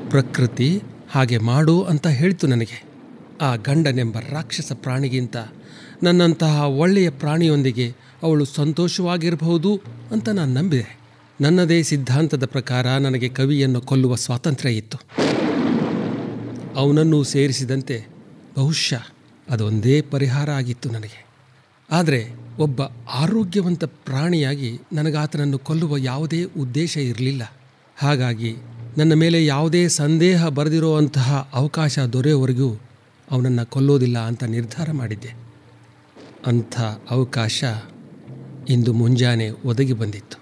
ಪ್ರಕೃತಿ ಹಾಗೆ ಮಾಡು ಅಂತ ಹೇಳಿತು ನನಗೆ ಆ ಗಂಡನೆಂಬ ರಾಕ್ಷಸ ಪ್ರಾಣಿಗಿಂತ ನನ್ನಂತಹ ಒಳ್ಳೆಯ ಪ್ರಾಣಿಯೊಂದಿಗೆ ಅವಳು ಸಂತೋಷವಾಗಿರಬಹುದು ಅಂತ ನಾನು ನಂಬಿದೆ ನನ್ನದೇ ಸಿದ್ಧಾಂತದ ಪ್ರಕಾರ ನನಗೆ ಕವಿಯನ್ನು ಕೊಲ್ಲುವ ಸ್ವಾತಂತ್ರ್ಯ ಇತ್ತು ಅವನನ್ನು ಸೇರಿಸಿದಂತೆ ಬಹುಶಃ ಅದೊಂದೇ ಪರಿಹಾರ ಆಗಿತ್ತು ನನಗೆ ಆದರೆ ಒಬ್ಬ ಆರೋಗ್ಯವಂತ ಪ್ರಾಣಿಯಾಗಿ ನನಗಾತನನ್ನು ಕೊಲ್ಲುವ ಯಾವುದೇ ಉದ್ದೇಶ ಇರಲಿಲ್ಲ ಹಾಗಾಗಿ ನನ್ನ ಮೇಲೆ ಯಾವುದೇ ಸಂದೇಹ ಬರೆದಿರುವಂತಹ ಅವಕಾಶ ದೊರೆಯುವವರೆಗೂ ಅವನನ್ನು ಕೊಲ್ಲೋದಿಲ್ಲ ಅಂತ ನಿರ್ಧಾರ ಮಾಡಿದ್ದೆ ಅಂಥ ಅವಕಾಶ ಇಂದು ಮುಂಜಾನೆ ಒದಗಿ ಬಂದಿತ್ತು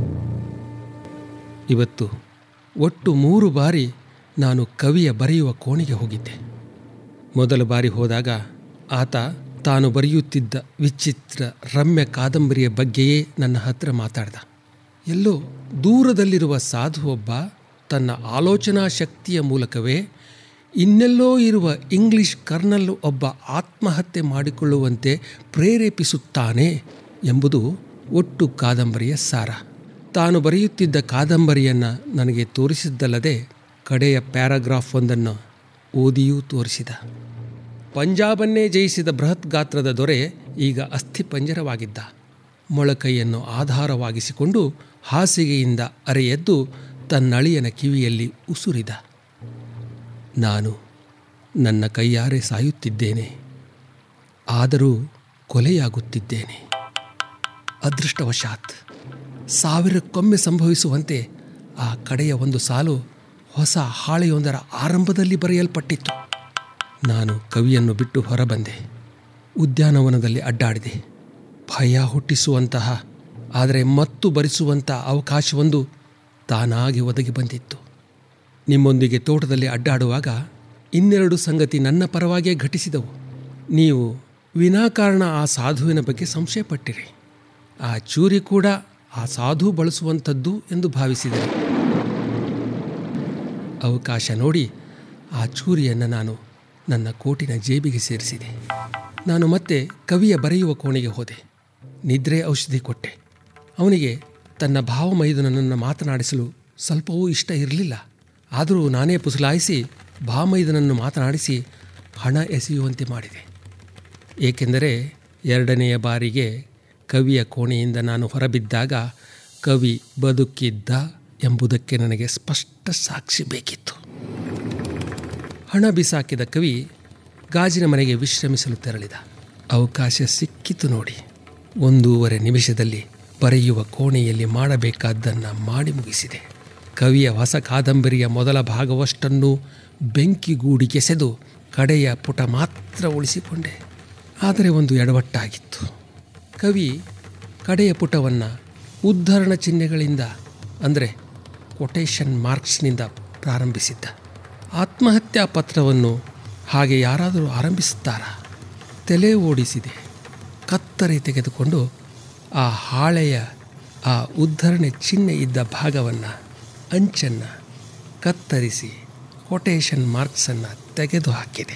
ಇವತ್ತು ಒಟ್ಟು ಮೂರು ಬಾರಿ ನಾನು ಕವಿಯ ಬರೆಯುವ ಕೋಣೆಗೆ ಹೋಗಿದ್ದೆ ಮೊದಲ ಬಾರಿ ಹೋದಾಗ ಆತ ತಾನು ಬರೆಯುತ್ತಿದ್ದ ವಿಚಿತ್ರ ರಮ್ಯ ಕಾದಂಬರಿಯ ಬಗ್ಗೆಯೇ ನನ್ನ ಹತ್ರ ಮಾತಾಡ್ದ ಎಲ್ಲೋ ದೂರದಲ್ಲಿರುವ ಸಾಧು ಒಬ್ಬ ತನ್ನ ಆಲೋಚನಾ ಶಕ್ತಿಯ ಮೂಲಕವೇ ಇನ್ನೆಲ್ಲೋ ಇರುವ ಇಂಗ್ಲಿಷ್ ಕರ್ನಲ್ ಒಬ್ಬ ಆತ್ಮಹತ್ಯೆ ಮಾಡಿಕೊಳ್ಳುವಂತೆ ಪ್ರೇರೇಪಿಸುತ್ತಾನೆ ಎಂಬುದು ಒಟ್ಟು ಕಾದಂಬರಿಯ ಸಾರ ತಾನು ಬರೆಯುತ್ತಿದ್ದ ಕಾದಂಬರಿಯನ್ನು ನನಗೆ ತೋರಿಸಿದ್ದಲ್ಲದೆ ಕಡೆಯ ಪ್ಯಾರಾಗ್ರಾಫ್ ಒಂದನ್ನು ಓದಿಯೂ ತೋರಿಸಿದ ಪಂಜಾಬನ್ನೇ ಜಯಿಸಿದ ಬೃಹತ್ ಗಾತ್ರದ ದೊರೆ ಈಗ ಅಸ್ಥಿಪಂಜರವಾಗಿದ್ದ ಮೊಳಕೈಯನ್ನು ಆಧಾರವಾಗಿಸಿಕೊಂಡು ಹಾಸಿಗೆಯಿಂದ ಅರೆಯೆದ್ದು ತನ್ನಳಿಯನ ಕಿವಿಯಲ್ಲಿ ಉಸುರಿದ ನಾನು ನನ್ನ ಕೈಯಾರೆ ಸಾಯುತ್ತಿದ್ದೇನೆ ಆದರೂ ಕೊಲೆಯಾಗುತ್ತಿದ್ದೇನೆ ಅದೃಷ್ಟವಶಾತ್ ಸಾವಿರಕ್ಕೊಮ್ಮೆ ಸಂಭವಿಸುವಂತೆ ಆ ಕಡೆಯ ಒಂದು ಸಾಲು ಹೊಸ ಹಾಳೆಯೊಂದರ ಆರಂಭದಲ್ಲಿ ಬರೆಯಲ್ಪಟ್ಟಿತ್ತು ನಾನು ಕವಿಯನ್ನು ಬಿಟ್ಟು ಹೊರಬಂದೆ ಉದ್ಯಾನವನದಲ್ಲಿ ಅಡ್ಡಾಡಿದೆ ಭಯ ಹುಟ್ಟಿಸುವಂತಹ ಆದರೆ ಮತ್ತು ಭರಿಸುವಂಥ ಅವಕಾಶವೊಂದು ತಾನಾಗಿ ಒದಗಿ ಬಂದಿತ್ತು ನಿಮ್ಮೊಂದಿಗೆ ತೋಟದಲ್ಲಿ ಅಡ್ಡಾಡುವಾಗ ಇನ್ನೆರಡು ಸಂಗತಿ ನನ್ನ ಪರವಾಗಿಯೇ ಘಟಿಸಿದವು ನೀವು ವಿನಾಕಾರಣ ಆ ಸಾಧುವಿನ ಬಗ್ಗೆ ಸಂಶಯಪಟ್ಟಿರಿ ಆ ಚೂರಿ ಕೂಡ ಆ ಸಾಧು ಬಳಸುವಂಥದ್ದು ಎಂದು ಭಾವಿಸಿದೆ ಅವಕಾಶ ನೋಡಿ ಆ ಚೂರಿಯನ್ನು ನಾನು ನನ್ನ ಕೋಟಿನ ಜೇಬಿಗೆ ಸೇರಿಸಿದೆ ನಾನು ಮತ್ತೆ ಕವಿಯ ಬರೆಯುವ ಕೋಣೆಗೆ ಹೋದೆ ನಿದ್ರೆ ಔಷಧಿ ಕೊಟ್ಟೆ ಅವನಿಗೆ ತನ್ನ ಭಾವಮೈದುನನ್ನು ಮಾತನಾಡಿಸಲು ಸ್ವಲ್ಪವೂ ಇಷ್ಟ ಇರಲಿಲ್ಲ ಆದರೂ ನಾನೇ ಪುಸಲಾಯಿಸಿ ಭಾವಮೈದನನ್ನು ಮಾತನಾಡಿಸಿ ಹಣ ಎಸೆಯುವಂತೆ ಮಾಡಿದೆ ಏಕೆಂದರೆ ಎರಡನೆಯ ಬಾರಿಗೆ ಕವಿಯ ಕೋಣೆಯಿಂದ ನಾನು ಹೊರಬಿದ್ದಾಗ ಕವಿ ಬದುಕಿದ್ದ ಎಂಬುದಕ್ಕೆ ನನಗೆ ಸ್ಪಷ್ಟ ಸಾಕ್ಷಿ ಬೇಕಿತ್ತು ಹಣ ಬಿಸಾಕಿದ ಕವಿ ಗಾಜಿನ ಮನೆಗೆ ವಿಶ್ರಮಿಸಲು ತೆರಳಿದ ಅವಕಾಶ ಸಿಕ್ಕಿತು ನೋಡಿ ಒಂದೂವರೆ ನಿಮಿಷದಲ್ಲಿ ಬರೆಯುವ ಕೋಣೆಯಲ್ಲಿ ಮಾಡಬೇಕಾದ್ದನ್ನು ಮಾಡಿ ಮುಗಿಸಿದೆ ಕವಿಯ ಹೊಸ ಕಾದಂಬರಿಯ ಮೊದಲ ಭಾಗವಷ್ಟನ್ನು ಬೆಂಕಿಗೂಡಿಗೆಸೆದು ಕಡೆಯ ಪುಟ ಮಾತ್ರ ಉಳಿಸಿಕೊಂಡೆ ಆದರೆ ಒಂದು ಎಡವಟ್ಟಾಗಿತ್ತು ಕವಿ ಕಡೆಯ ಪುಟವನ್ನು ಉದ್ಧರಣ ಚಿಹ್ನೆಗಳಿಂದ ಅಂದರೆ ಕೊಟೇಶನ್ ಮಾರ್ಕ್ಸ್ನಿಂದ ಪ್ರಾರಂಭಿಸಿದ್ದ ಆತ್ಮಹತ್ಯಾ ಪತ್ರವನ್ನು ಹಾಗೆ ಯಾರಾದರೂ ಆರಂಭಿಸುತ್ತಾರಾ ತಲೆ ಓಡಿಸಿದೆ ಕತ್ತರಿ ತೆಗೆದುಕೊಂಡು ಆ ಹಾಳೆಯ ಆ ಉದ್ಧರಣೆ ಚಿಹ್ನೆ ಇದ್ದ ಭಾಗವನ್ನು ಅಂಚನ್ನು ಕತ್ತರಿಸಿ ಕೊಟೇಶನ್ ಮಾರ್ಕ್ಸನ್ನು ತೆಗೆದು ಹಾಕಿದೆ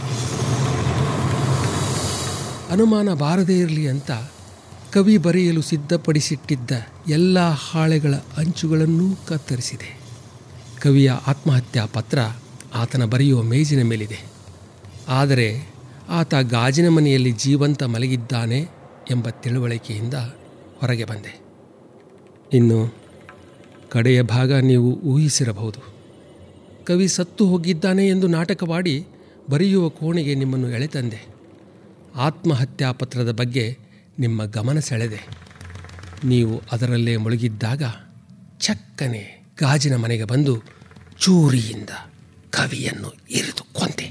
ಅನುಮಾನ ಬಾರದೇ ಇರಲಿ ಅಂತ ಕವಿ ಬರೆಯಲು ಸಿದ್ಧಪಡಿಸಿಟ್ಟಿದ್ದ ಎಲ್ಲ ಹಾಳೆಗಳ ಅಂಚುಗಳನ್ನೂ ಕತ್ತರಿಸಿದೆ ಕವಿಯ ಆತ್ಮಹತ್ಯಾ ಪತ್ರ ಆತನ ಬರೆಯುವ ಮೇಜಿನ ಮೇಲಿದೆ ಆದರೆ ಆತ ಗಾಜಿನ ಮನೆಯಲ್ಲಿ ಜೀವಂತ ಮಲಗಿದ್ದಾನೆ ಎಂಬ ತಿಳುವಳಿಕೆಯಿಂದ ಹೊರಗೆ ಬಂದೆ ಇನ್ನು ಕಡೆಯ ಭಾಗ ನೀವು ಊಹಿಸಿರಬಹುದು ಕವಿ ಸತ್ತು ಹೋಗಿದ್ದಾನೆ ಎಂದು ನಾಟಕವಾಡಿ ಬರೆಯುವ ಕೋಣೆಗೆ ನಿಮ್ಮನ್ನು ಎಳೆತಂದೆ ಆತ್ಮಹತ್ಯಾ ಪತ್ರದ ಬಗ್ಗೆ ನಿಮ್ಮ ಗಮನ ಸೆಳೆದೆ ನೀವು ಅದರಲ್ಲೇ ಮುಳುಗಿದ್ದಾಗ ಚಕ್ಕನೆ ಗಾಜಿನ ಮನೆಗೆ ಬಂದು ಚೂರಿಯಿಂದ ಕವಿಯನ್ನು ಇರಿದು ಕೊಂದೆ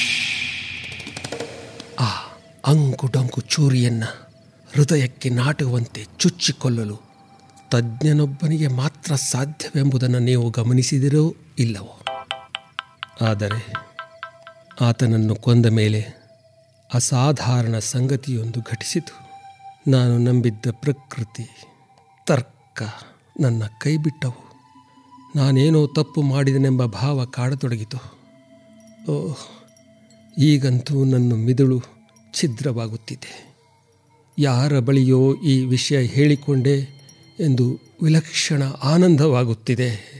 ಆ ಅಂಕು ಡೊಂಕು ಚೂರಿಯನ್ನು ಹೃದಯಕ್ಕೆ ನಾಟುವಂತೆ ಚುಚ್ಚಿಕೊಳ್ಳಲು ತಜ್ಞನೊಬ್ಬನಿಗೆ ಮಾತ್ರ ಸಾಧ್ಯವೆಂಬುದನ್ನು ನೀವು ಗಮನಿಸಿದಿರೋ ಇಲ್ಲವೋ ಆದರೆ ಆತನನ್ನು ಕೊಂದ ಮೇಲೆ ಅಸಾಧಾರಣ ಸಂಗತಿಯೊಂದು ಘಟಿಸಿತು ನಾನು ನಂಬಿದ್ದ ಪ್ರಕೃತಿ ತರ್ಕ ನನ್ನ ಕೈಬಿಟ್ಟವು ನಾನೇನೋ ತಪ್ಪು ಮಾಡಿದನೆಂಬ ಭಾವ ಕಾಡತೊಡಗಿತು ಓ ಈಗಂತೂ ನನ್ನ ಮಿದುಳು ಛಿದ್ರವಾಗುತ್ತಿದೆ ಯಾರ ಬಳಿಯೋ ಈ ವಿಷಯ ಹೇಳಿಕೊಂಡೆ ಎಂದು ವಿಲಕ್ಷಣ ಆನಂದವಾಗುತ್ತಿದೆ